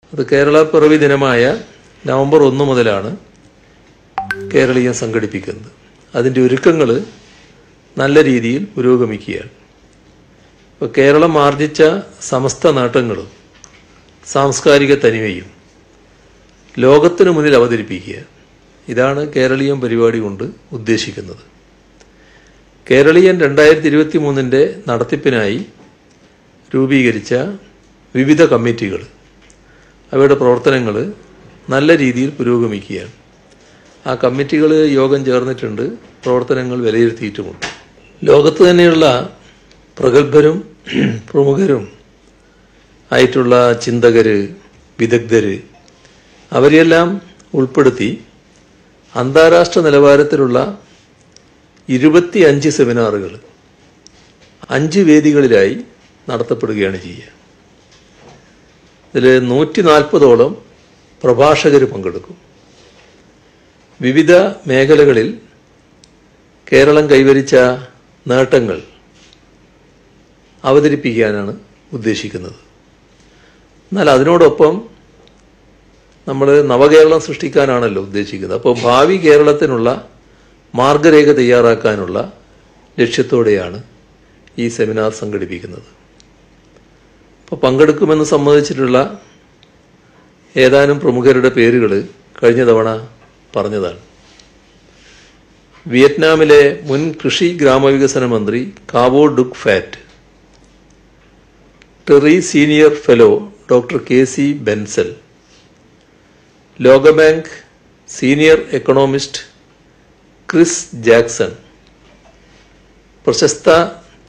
അത് കേരള പിറവി ദിനമായ നവംബർ ഒന്ന് മുതലാണ് കേരളീയം സംഘടിപ്പിക്കുന്നത് അതിൻ്റെ ഒരുക്കങ്ങൾ നല്ല രീതിയിൽ പുരോഗമിക്കുകയാണ് ഇപ്പോൾ കേരളം ആർജിച്ച സമസ്ത നേട്ടങ്ങളും സാംസ്കാരിക തനിമയും ലോകത്തിനു മുന്നിൽ അവതരിപ്പിക്കുക ഇതാണ് കേരളീയം പരിപാടി കൊണ്ട് ഉദ്ദേശിക്കുന്നത് കേരളീയൻ രണ്ടായിരത്തി ഇരുപത്തി മൂന്നിൻ്റെ നടത്തിപ്പിനായി രൂപീകരിച്ച വിവിധ കമ്മിറ്റികൾ അവയുടെ പ്രവർത്തനങ്ങൾ നല്ല രീതിയിൽ പുരോഗമിക്കുകയാണ് ആ കമ്മിറ്റികൾ യോഗം ചേർന്നിട്ടുണ്ട് പ്രവർത്തനങ്ങൾ വിലയിരുത്തിയിട്ടുമുണ്ട് ലോകത്ത് തന്നെയുള്ള പ്രഗത്ഭരും പ്രമുഖരും ആയിട്ടുള്ള ചിന്തകര് വിദഗ്ധര് അവരെയെല്ലാം ഉൾപ്പെടുത്തി അന്താരാഷ്ട്ര നിലവാരത്തിലുള്ള ഇരുപത്തി അഞ്ച് സെമിനാറുകൾ അഞ്ച് വേദികളിലായി നടത്തപ്പെടുകയാണ് ചെയ്യുക ഇതിൽ നൂറ്റി നാൽപ്പതോളം പ്രഭാഷകർ പങ്കെടുക്കും വിവിധ മേഖലകളിൽ കേരളം കൈവരിച്ച നേട്ടങ്ങൾ അവതരിപ്പിക്കാനാണ് ഉദ്ദേശിക്കുന്നത് എന്നാൽ അതിനോടൊപ്പം നമ്മൾ നവകേരളം സൃഷ്ടിക്കാനാണല്ലോ ഉദ്ദേശിക്കുന്നത് അപ്പോൾ ഭാവി കേരളത്തിനുള്ള മാർഗരേഖ തയ്യാറാക്കാനുള്ള ലക്ഷ്യത്തോടെയാണ് ഈ സെമിനാർ സംഘടിപ്പിക്കുന്നത് അപ്പോൾ പങ്കെടുക്കുമെന്ന് സമ്മതിച്ചിട്ടുള്ള ഏതാനും പ്രമുഖരുടെ പേരുകൾ കഴിഞ്ഞ തവണ പറഞ്ഞതാണ് വിയറ്റ്നാമിലെ മുൻ കൃഷി ഗ്രാമവികസന മന്ത്രി Cao Duc Phat TERI senior fellow doctor K C Bansal ലോകബാങ്ക് സീനിയർ എക്കണോമിസ്റ്റ് ക്രിസ് ജാക്സൺ പ്രശസ്ത